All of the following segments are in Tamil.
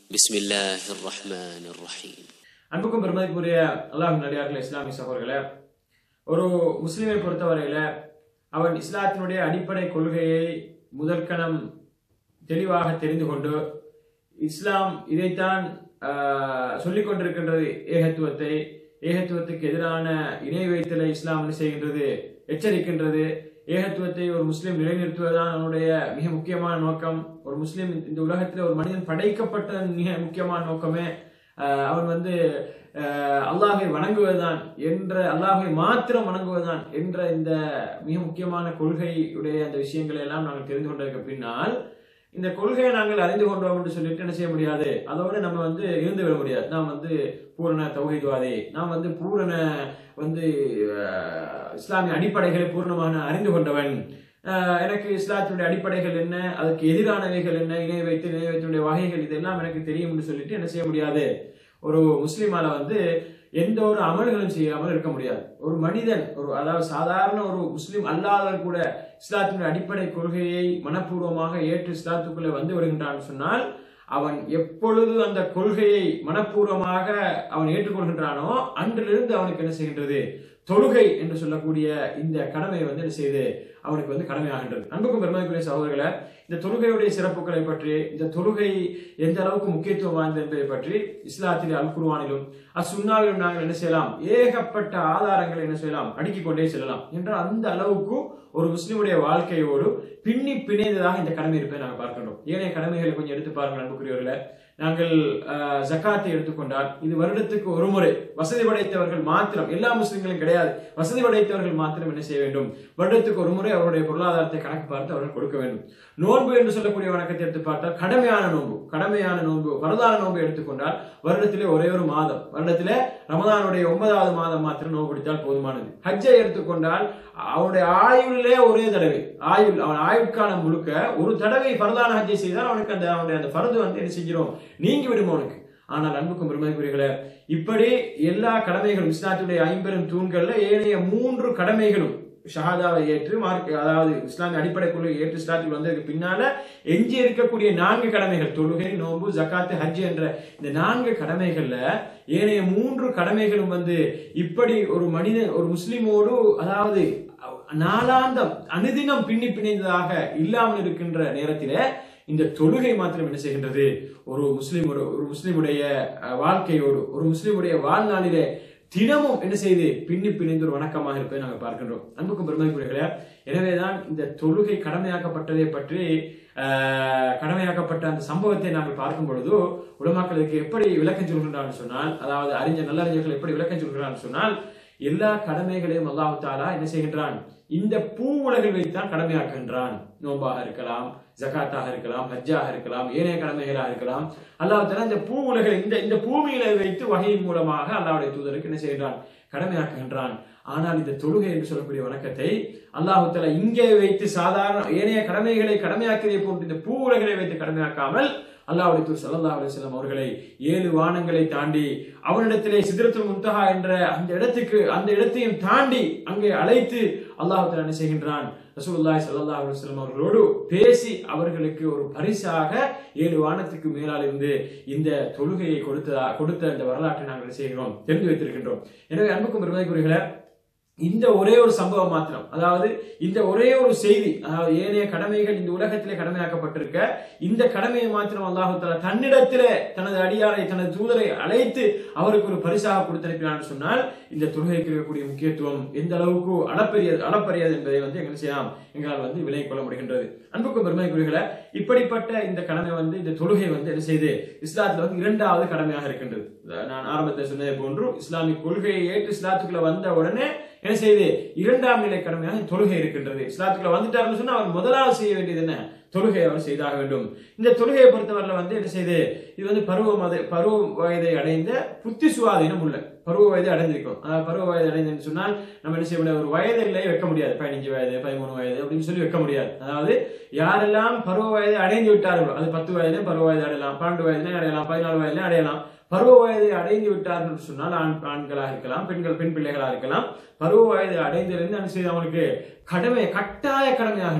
بسم الله الرحمن الرحيم அன்புக்கும் பெருமதிக்குரிய அல்லாஹ் நடிகார்கள் இஸ்லாமிய சகோதரர்களே ஒரு முஸ்லிமை பொறுத்தவரையில அவன் இஸ்லாத்தினுடைய அடிப்படை கொள்கையை முதற்கணம் தெளிவாக தெரிந்து கொண்டு இஸ்லாம் இதைத்தான் ஆஹ், சொல்லிக் கொண்டிருக்கின்றது ஏகத்துவத்தை ஏகத்துவத்துக்கு எதிரான இணை வைத்தலை இஸ்லாம் என்ன செய்கின்றது எச்சரிக்கின்றது ஏகத்துவத்தை ஒரு முஸ்லிம் நிலைநிறுத்துவதுதான் அவனுடைய மிக முக்கியமான நோக்கம் ஒரு முஸ்லிம் இந்த உலகத்தில் ஒரு மனிதன் படைக்கப்பட்ட மிக முக்கியமான நோக்கமே ஆஹ், அவன் வந்து ஆஹ், அல்லாஹை வணங்குவதுதான் என்ற அல்லாஹை மாத்திரம் வணங்குவதுதான் என்ற இந்த மிக முக்கியமான கொள்கையுடைய அந்த விஷயங்களை எல்லாம் நாங்கள் தெரிந்து கொண்டதற்கு பின்னால் இந்த கொள்கையை நாங்கள் அறிந்து கொண்டோம் என்று சொல்லிட்டு என்ன செய்ய முடியாது அதோடு நம்ம வந்து இருந்து விட முடியாது நாம் வந்து பூரண தௌஹீத்வாதி நாம் வந்து பூரண வந்து ஆஹ், இஸ்லாமிய அடிப்படைகளை பூர்ணமான அறிந்து கொண்டவன் ஆஹ், எனக்கு இஸ்லாத்தினுடைய அடிப்படைகள் என்ன அதுக்கு எதிரானவைகள் என்ன இணை வைத்து இணை வைத்தினுடைய வகைகள் இதெல்லாம் எனக்கு தெரியும் என்று சொல்லிட்டு என்ன செய்ய முடியாது ஒரு முஸ்லிமால வந்து எந்த ஒரு அமல்களும் செய்யாமல் இருக்க முடியாது ஒரு மனிதன் ஒரு அதாவது சாதாரண ஒரு முஸ்லிம் அல்லாதவர் கூட இஸ்லாத்தினுடைய அடிப்படை கொள்கையை மனப்பூர்வமாக ஏற்று இஸ்லாத்துக்குள்ளே வந்து விடுகின்றான் சொன்னால் அவன் எப்பொழுது அந்த கொள்கையை மனப்பூர்வமாக அவன் ஏற்றுக்கொள்கின்றானோ அன்றிலிருந்து அவனுக்கு என்ன செய்கின்றது தொழுகை என்று சொல்லக்கூடிய இந்த கடமை வந்து என்ன செய்யுது அவனுக்கு வந்து கடமையாகின்றது அன்புக்கும் பெருமதிக்குரிய சகோதரர்களை இந்த தொழுகையுடைய சிறப்புகளை பற்றி இந்த தொழுகை எந்த அளவுக்கு முக்கியத்துவம் வாய்ந்தது என்பதை பற்றி இஸ்லாத்திலே அல் குர்ஆனிலும் அசுன்னாவிலும் நாங்கள் என்ன செய்யலாம் ஏகப்பட்ட ஆதாரங்களை என்ன செய்யலாம் அடுக்கிக் கொண்டே செல்லலாம் என்றால் அந்த அளவுக்கு ஒரு முஸ்லிமுடைய வாழ்க்கையோடு பின்னி பிணைந்ததாக இந்த கடமை இருப்பதை நாங்கள் பார்க்கின்றோம் ஏனைய கடமைகளை கொஞ்சம் எடுத்து பாருங்கள் அன்புக்குரியவர்களே நாங்கள் அஹ், ஜக்காத்தை எடுத்துக்கொண்டால் இது வருடத்துக்கு ஒரு முறை வசதி படைத்தவர்கள் மாத்திரம் எல்லா முஸ்லிம்களும் கிடையாது வசதி படைத்தவர்கள் மாத்திரம் என்ன செய்ய வேண்டும் வருடத்துக்கு ஒரு முறை அவருடைய பொருளாதாரத்தை கணக்கு பார்த்து அவர்கள் கொடுக்க வேண்டும் நோன்பு என்று சொல்லக்கூடிய வணக்கத்தை எடுத்து பார்த்தால் கடமையான நோன்பு கடமையான நோன்பு வரதான நோன்பு எடுத்துக்கொண்டால் வருடத்திலே ஒரே ஒரு மாதம் வருடத்திலே ரமதானுடைய ஒன்பதாவது மாதம் மாத்திரம் நோன்பு பிடித்தால் போதுமானது ஹஜ்ஜை எடுத்துக்கொண்டால் அவனுடைய ஆயுளிலே ஒரே தடவை ஆயுள் அவன் ஆயுட்காலம் முழுக்க ஒரு தடவை பரதான ஹஜ்ஜை செய்தால் அவனுக்கு அந்த அவனுடைய அந்த பரது வந்து என்ன செஞ்சிடும் நீங்கி விடும் அவனுக்கு ஆனால் அன்புக்கும் பெருமைக்குரியர்களே இப்படி எல்லா கடமைகளும் இஸ்லாத்துடைய ஐம்பெரும் தூண்கள்ல ஏனைய மூன்று கடமைகளும் ஷஹாதாவை ஏற்று மார்க் அதாவது இஸ்லாமிய அடிப்படை கொள்கை ஏற்று இஸ்லாத்துக்கு வந்ததுக்கு பின்னால எஞ்சி இருக்கக்கூடிய நான்கு கடமைகள் தொழுகை நோன்பு ஜக்காத்து ஹஜ் என்ற இந்த நான்கு கடமைகள்ல ஏனைய மூன்று கடமைகளும் வந்து இப்படி ஒரு மனிதன் ஒரு முஸ்லிமோடு அதாவது நாளாந்தம் அனுதினம் பின்னி பிணைந்ததாக இல்லாமல் இருக்கின்ற நேரத்திலே இந்த தொழுகை மாத்திரம் என்ன செய்கின்றது ஒரு முஸ்லிம் ஒரு ஒரு முஸ்லிமுடைய அஹ், வாழ்க்கையோடு ஒரு முஸ்லிமுடைய வாழ்நாளிலே தினமும் என்ன செய்து பின்னி பிணைந்து ஒரு வணக்கமாக இருப்பதை நாங்கள் பார்க்கின்றோம் அன்புக்கும் பெருமைக்குரியர்களே எனவேதான் இந்த தொழுகை கடமையாக்கப்பட்டதை பற்றி ஆஹ், கடமையாக்கப்பட்ட அந்த சம்பவத்தை நாங்கள் பார்க்கும் பொழுது உலமாக்களுக்கு எப்படி விளக்கம் சொல்கின்றான்னு சொன்னால் அதாவது அறிஞர் நல்லறிஞர்கள் எப்படி விளக்கம் சொல்கிறான்னு சொன்னால் எல்லா கடமைகளையும் அல்லாஹ் தாலா என்ன செய்கின்றான் இந்த பூ உலகில் வைத்தான் கடமையாக்குகின்றான் நோம்பாக இருக்கலாம் ஜகாத்தாக இருக்கலாம் ஹஜ்ஜாக இருக்கலாம் ஏனைய கடமைகளாக இருக்கலாம் அல்லாஹ் தாலா இந்த பூ உலகில் இந்த இந்த பூமியில வைத்து வகையின் மூலமாக அல்லாஹ்வுடைய தூதருக்கு என்ன செய்கின்றான் கடமையாக்குகின்றான் ஆனால் இந்த தொழுகை என்று சொல்லக்கூடிய வணக்கத்தை அல்லாஹு தஆலா இங்கே வைத்து சாதாரண ஏனைய கடமைகளை கடமையாக்கியதை போன்று இந்த பூ உலகிலே வைத்து கடமையாக்காமல் அல்லாஹ்வுடைய தூர் ஸல்லல்லாஹு அலைஹி வஸல்லம் அவர்களை ஏழு வானங்களை தாண்டி அவனிடத்திலே சிதறத்துல் முன்தஹா என்ற அந்த இடத்துக்கு அந்த இடத்தையும் தாண்டி அங்கே அழைத்து அல்லாஹ் தஆலா என்ன செய்கின்றான் ரசூலுல்லாஹி ஸல்லல்லாஹு அலைஹி வஸல்லம் அவர்களோடு பேசி அவர்களுக்கு ஒரு பரிசாக ஏழு வானத்துக்கு மேலால் இருந்து இந்த தொழுகையை கொடுத்ததா கொடுத்த இந்த வரலாற்றை நாங்கள் என்ன செய்கிறோம் தெரிந்து வைத்திருக்கின்றோம் எனவே அன்புக்கும் பெருமதிக்குரியர்களே இந்த ஒரே ஒரு சம்பவம் மாத்திரம் அதாவது இந்த ஒரே ஒரு செய்தி அதாவது ஏனைய கடமைகள் இந்த உலகத்திலே கடமையாக்கப்பட்டிருக்க இந்த கடமையை மாத்திரம் அல்லாஹு தஆலா தன்னிடத்திலே தனது அடியாரை தனது தூதரை அழைத்து அவருக்கு ஒரு பரிசாக கொடுத்திருக்கிறான்னு சொன்னால் இந்த தொழுகைக்கு இருக்கக்கூடிய முக்கியத்துவம் எந்த அளவுக்கு அளப்பரியது அளப்பரியது என்பதை வந்து எங்க செய்யலாம் எங்களால் வந்து விலை கொள்ள முடிகின்றது அன்புக்கும் பெருமைக்குரியர்களை இப்படிப்பட்ட இந்த கடமை வந்து இந்த தொழுகை வந்து என்ன செய்து இஸ்லாத்துல வந்து இரண்டாவது கடமையாக இருக்கின்றது நான் ஆரம்பத்தில் சொன்னதை போன்று இஸ்லாமிய கொள்கையை ஏற்று இஸ்லாத்துக்குள்ள வந்த உடனே என்ன செய்து இரண்டாம் நிலை கடமையாக தொழுகை இருக்கின்றது இஸ்லாத்துக்குள்ள வந்துட்டாருன்னு சொன்னா அவர் முதலாவது செய்ய வேண்டியது என்ன தொழுகை அவர் செய்தாக வேண்டும் இந்த தொழுகையை பொறுத்தவரையில வந்து என்ன செய்து இது வந்து பருவ மத பருவ வயதை அடைந்த புத்தி சுவாதீனம் உள்ள பருவ வயதை அடைந்திருக்கும் அதாவது பருவ வயது அடைந்ததுன்னு சொன்னால் நம்ம என்ன செய்ய முடியாது ஒரு வயது இல்லை வைக்க முடியாது பதினஞ்சு வயது பதிமூணு வயது அப்படின்னு சொல்லி வைக்க முடியாது அதாவது யாரெல்லாம் பருவ வயதை அடைந்து விட்டார்களோ அது பத்து வயதிலே பருவ வயது அடையலாம் பன்னெண்டு வயதிலே அடையலாம் பதினாலு வயதிலே அடையலாம் பருவ வயதை அடைந்து விட்டார்கள் என்று சொன்னால் ஆண் ஆண்களாக இருக்கலாம் பெண்கள் பெண் பிள்ளைகளாக இருக்கலாம் பருவ வயது அடைந்திருந்து என்ன செய்து அவனுக்கு கடமை கட்டாய கடமையாகின்றது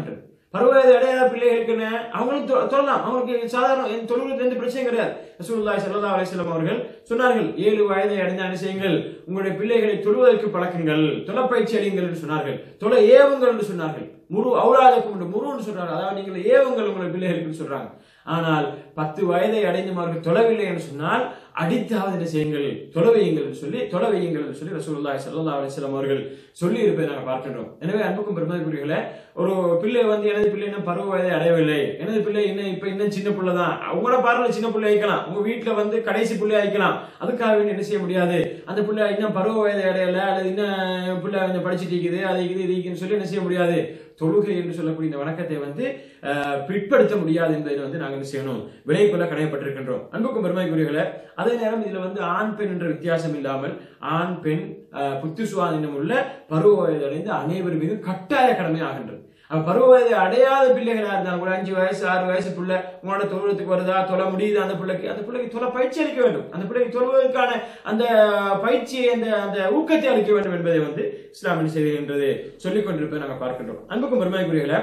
பருவவயது அடையாத பிள்ளைகளுக்குன்னு அவங்களும் தொ- தொழலாம் அவங்களுக்கு சாதாரண என் தொழுகிறது எந்த பிரச்சனையும் கிடையாது ரசூலுல்லாஹி ஸல்லல்லாஹு அலைஹி வஸல்லம் அவர்கள் சொன்னார்கள் ஏழு வயதை அடைந்த என்ன செய்யுங்கள் உங்களுடைய பிள்ளைகளை தொழுவதற்கு பழக்குங்கள் தொலைப்பயிற்சி அளியுங்கள் என்று சொன்னார்கள் தொலை ஏவுங்கள் என்று சொன்னார்கள் முரு அவுலாதக்கும் என்று முருன்னு சொல்றாங்க அதாவது நீங்கள் ஏவுங்கள் உங்களுடைய பிள்ளைகளுக்கு சொல்றாங்க ஆனால் பத்து வயதை அடைந்தவர்கள் தொலைவில்லை என்று சொன்னால் அடித்தாவது என்ன செய்யுங்கள் தொலை வையுங்கள் என்று சொல்லி தொலை வையுங்கள் என்று சொல்லி ரசூலுல்லாஹி ஸல்லல்லாஹு அலைஹி வஸல்லம் அவர்கள் சொல்லி இருப்பதை நாங்கள் பார்க்கின்றோம் எனவே அன்புக்கும் பெருமதிக்குரியவர்களே ஒரு பிள்ளை வந்து எனது பிள்ளை இன்னும் பருவ வயதை அடையவில்லை எனது பிள்ளை இன்னும் இப்ப இன்னும் சின்ன பிள்ளை தான் உங்களோட பார்வையில சின்ன பிள்ளை ஆயிக்கலாம் உங்க வீட்டுல வந்து கடைசி பிள்ளை ஆயிக்கலாம் அதுக்காக வேண்டி என்ன செய்ய முடியாது அந்த பிள்ளை இன்னும் பருவ வயதை அடையல அல்லது இன்னும் பிள்ளை கொஞ்சம் படிச்சுட்டு இருக்குது அது இருக்குது இது இருக்குன்னு சொல்லி என்ன செய்ய முடியாது தொழுகை என்று சொல்லக்கூடிய இந்த வணக்கத்தை வந்து அஹ், பிற்படுத்த முடியாது என்பதை வந்து நாங்கள் என்ன செய்யணும் விலை கொள்ள கடையப்பட்டிருக்கின்றோம் அன்புக்கும் பெருமைக்குரியவர்களே அதே நேரம் இதுல வந்து ஆண் பெண் என்ற வித்தியாசம் இல்லாமல் ஆண் பெண் அஹ், புத்தி சுவாதீனம் உள்ள பருவ வயது அடைந்து அனைவர் மீதும் கட்டாய கடமை ஆகின்றது அப்ப பருவ வயது அடையாத பிள்ளைகளா இருந்தாலும் கூட அஞ்சு வயசு ஆறு வயசு பிள்ளை உங்களோட தொழுவத்துக்கு வருதா தொலை முடியுது அந்த பிள்ளைக்கு அந்த பிள்ளைக்கு தொலை பயிற்சி அளிக்க வேண்டும் அந்த பிள்ளைக்கு தொழுவதற்கான அந்த பயிற்சியை அந்த அந்த ஊக்கத்தை அளிக்க வேண்டும் என்பதை வந்து இஸ்லாம் என்ன செய்கின்றது சொல்லிக் கொண்டிருப்பதை நாங்கள் பார்க்கின்றோம் அன்புக்கும் பெருமைக்குரியல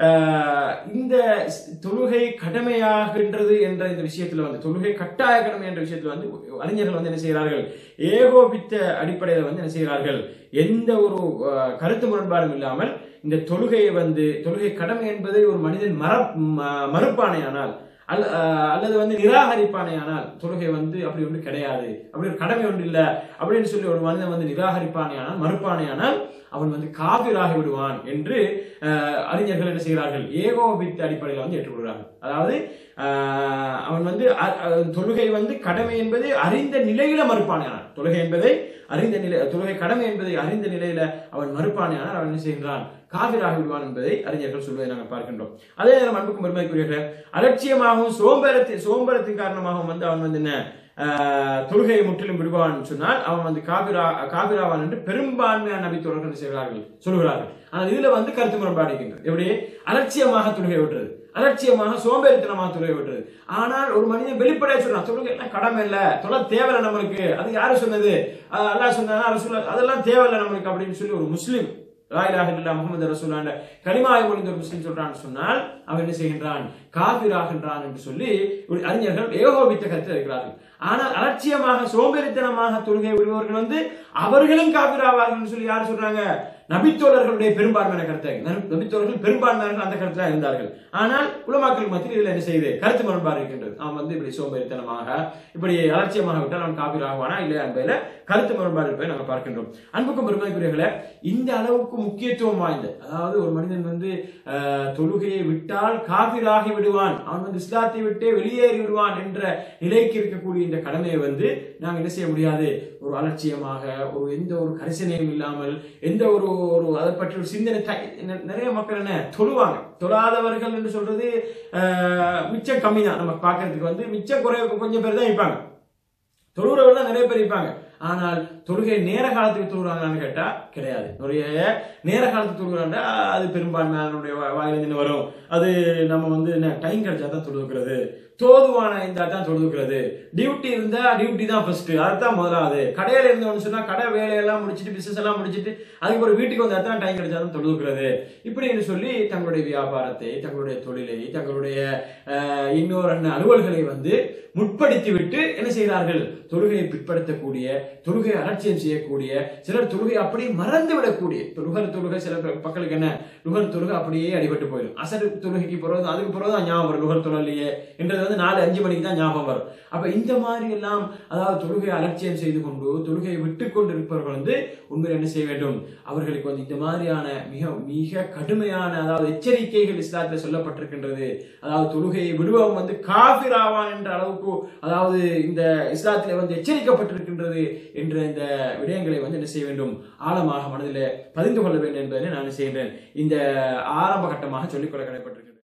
இந்த ஸ்- தொழுகை கடமையாகின்றது என்ற இந்த விஷயத்துல வந்து தொழுகை கட்டாய கடமை என்ற விஷயத்துல வந்து அறிஞர்கள் வந்து என்ன செய்கிறார்கள் ஏகோபித்த அடிப்படையில் வந்து என்ன செய்கிறார்கள் எந்த ஒரு அஹ், கருத்து முரண்பாடும் இல்லாமல் இந்த தொழுகையை வந்து தொழுகை கடமை என்பதை ஒரு மனிதன் மற ம- மறுப்பானையானால் அல்ல அஹ், அல்லது வந்து நிராகரிப்பானையானால் தொழுகை வந்து அப்படி ஒன்று கிடையாது அப்படி ஒரு கடமை ஒன்று இல்லை அப்படின்னு சொல்லி ஒரு மனிதன் வந்து நிராகரிப்பானையானால் மறுப்பானையானால் அவன் வந்து காபிராகி விடுவான் என்று அஹ், அறிஞர்கள் என்ன செய்கிறார்கள் ஏகோபித்த அடிப்படையில் வந்து ஏற்றுக்கொள்கிறார்கள் அதாவது அஹ், அவன் வந்து அ- அ- தொழுகை வந்து கடமை என்பதை அறிந்த நிலையில மறுப்பானையானான் தொழுகை என்பதை அறிந்த நிலை தொழுகை கடமை என்பதை அறிந்த நிலையில அவன் மறுப்பானையானால் அவன் என்ன செய்கின்றான் காவிராகி விடுவான் என்பதை அறிஞர்கள் சொல்வதை நாங்கள் பார்க்கின்றோம் அதே நேரம் அன்புக்கும் பெருமைக்குரியவர்கள் அலட்சியமாகவும் சோம்பரத்தின் சோம்பரத்தின் காரணமாகவும் வந்து அவன் வந்து என்ன ஆஹ், தொழுகையை முற்றிலும் விடுவான் சொன்னால் அவன் வந்து காபிரா காபிராவான் என்று பெரும்பான்மையான நபித்தோழர்கள் என்ன செய்கிறார்கள் சொல்கிறார்கள் ஆனால் இதுல வந்து கருத்து முரண்பாடு இருக்கின்றது எப்படி அலட்சியமாக தொழுகை விடுறது அலட்சியமாக சோம்பேறித்தனமாக தொழுகை விடுறது ஆனால் ஒரு மனிதன் வெளிப்படையா சொல்றான் தொழுகை எல்லாம் கடமை இல்ல தொலை தேவையில்லை நம்மளுக்கு அது யாரு சொன்னது அஹ் அல்லாஹ் சொன்னா ரசூல் அதெல்லாம் தேவையில்லை நம்மளுக்கு அப்படின்னு சொல்லி ஒரு முஸ்லிம் லாயிலாக இல்லா முகமது ரசூலாண்ட கனிமாய் மொழிந்த ஒரு முஸ்லிம் சொல்றான்னு சொன்னால் அவன் என்ன செய்கின்றான் காபிராகின்றான் என்று சொல்லி ஒரு அறிஞர்கள் ஏகோபித்த கருத்து இருக்கிறார்கள் ஆனால் அலட்சியமாக சோம்பேறித்தனமாக தொழுகை விடுபவர்கள் வந்து அவர்களும் காபிராவார்கள் சொல்லி யார் சொல்றாங்க நபித்தோழர்களுடைய பெரும்பான்மையான கருத்தை நபி- நபித்தோழர்கள் பெரும்பான்மையான அந்த கருத்துல இருந்தார்கள் ஆனால் உலமாக்கள் மத்தியில் இதுல என்ன செய்யுது கருத்து முரண்பாடு இருக்கின்றது அவன் வந்து இப்படி சோம்பேறித்தனமாக இப்படி அலட்சியமாக விட்டால் அவன் காபிராகுவானா இல்லையா என்பதில் கருத்து முரண்பாடு இருப்பதை நாங்கள் பார்க்கின்றோம் அன்புக்கும் பெருமைக்குரியவர்களே இந்த அளவுக்கு முக்கியத்துவம் வாய்ந்த அதாவது ஒரு மனிதன் வந்து ஆஹ், தொழுகையை விட்டால் காபிராகி விடுவான் அவன் வந்து இஸ்லாத்தை விட்டே வெளியேறி விடுவான் என்ற நிலைக்கு இருக்கக்கூடிய இந்த கடமையை வந்து நாங்கள் என்ன செய்ய முடியாது ஒரு அலட்சியமாக ஒரு எந்த ஒரு கரிசனையும் இல்லாமல் எந்த ஒரு ஒரு அதை பற்றி ஒரு சிந்தனை த- நெ- நிறைய மக்கள் என்ன தொழுவாங்க தொழாதவர்கள் என்று சொல்றது ஆஹ், மிச்சம் கம்மி தான் நம்ம பார்க்கறதுக்கு வந்து மிச்சம் குறை கொஞ்சம் பேர் தான் இருப்பாங்க தொழுகிறவர்கள் தான் நிறைய பேர் இருப்பாங்க ஆனால் தொழுகை நேர காலத்துக்கு தொழுகிறாங்கன்னு கேட்டா கிடையாது நிறைய நேர காலத்துக்கு தொழுகிறாங்க அது பெரும்பான்மையானுடைய வா- வாயிலிருந்து வரும் அது நம்ம வந்து என்ன டைம் கிடைச்சா தான் தொழுகிறது தோதுவான இருந்தா தான் தொழுகிறது டியூட்டி இருந்தா டியூட்டி தான் ஃபர்ஸ்ட் அதுதான் முதலாவது கடையில இருந்தோம்னு சொன்னா கடை வேலையெல்லாம் முடிச்சிட்டு பிசினஸ் எல்லாம் முடிச்சிட்டு அதுக்கு ஒரு வீட்டுக்கு வந்தா தான் டைம் கிடைச்சா தான் தொழுகிறது இப்படின்னு சொல்லி தங்களுடைய வியாபாரத்தை தங்களுடைய தொழிலை தங்களுடைய அஹ், இன்னொரு அண்ணன் அலுவல்களை வந்து முற்படுத்தி விட்டு என்ன செய்கிறார்கள் தொழுகையை பிற்படுத்தக்கூடிய தொழுகை அலட்சியம் செய்யக்கூடிய சிலர் தொழுகை அப்படியே மறந்து விடக்கூடிய லுகர் தொழுகை சில பே- மக்களுக்கு என்ன லுகர் தொழுகை அப்படியே அடிபட்டு போயிடும் அசர் தொழுகைக்கு போறது அதுக்கு பிறகு தான் ஞாபகம் வரும் லுகர் தொழிலையே என்றது வந்து நாலு அஞ்சு மணிக்கு தான் ஞாபகம் வரும் அப்ப இந்த மாதிரி எல்லாம் அதாவது தொழுகை அலட்சியம் செய்து கொண்டு தொழுகையை விட்டு கொண்டு இருப்பவர்கள் வந்து உண்மையில் என்ன செய்ய வேண்டும் அவர்களுக்கு வந்து இந்த மாதிரியான மிக மிக கடுமையான அதாவது எச்சரிக்கைகள் இஸ்லாத்தில் சொல்லப்பட்டிருக்கின்றது அதாவது தொழுகையை விடுபவன் வந்து காபிர் ஆவான் என்ற அளவுக்கு அதாவது இந்த இஸ்லாத்திலே வந்து எச்சரிக்கப்பட்டிருக்கின்றது என்ற இந்த விடயங்களை வந்து என்ன செய்ய வேண்டும் ஆழமாக மனதில் பதிந்து கொள்ள வேண்டும் என்பதை நான் என்ன செய்கின்றேன் இந்த ஆரம்ப கட்டமாக சொல்லிக்கொள்ள கடமைப்பட்டிருக்கின்றேன்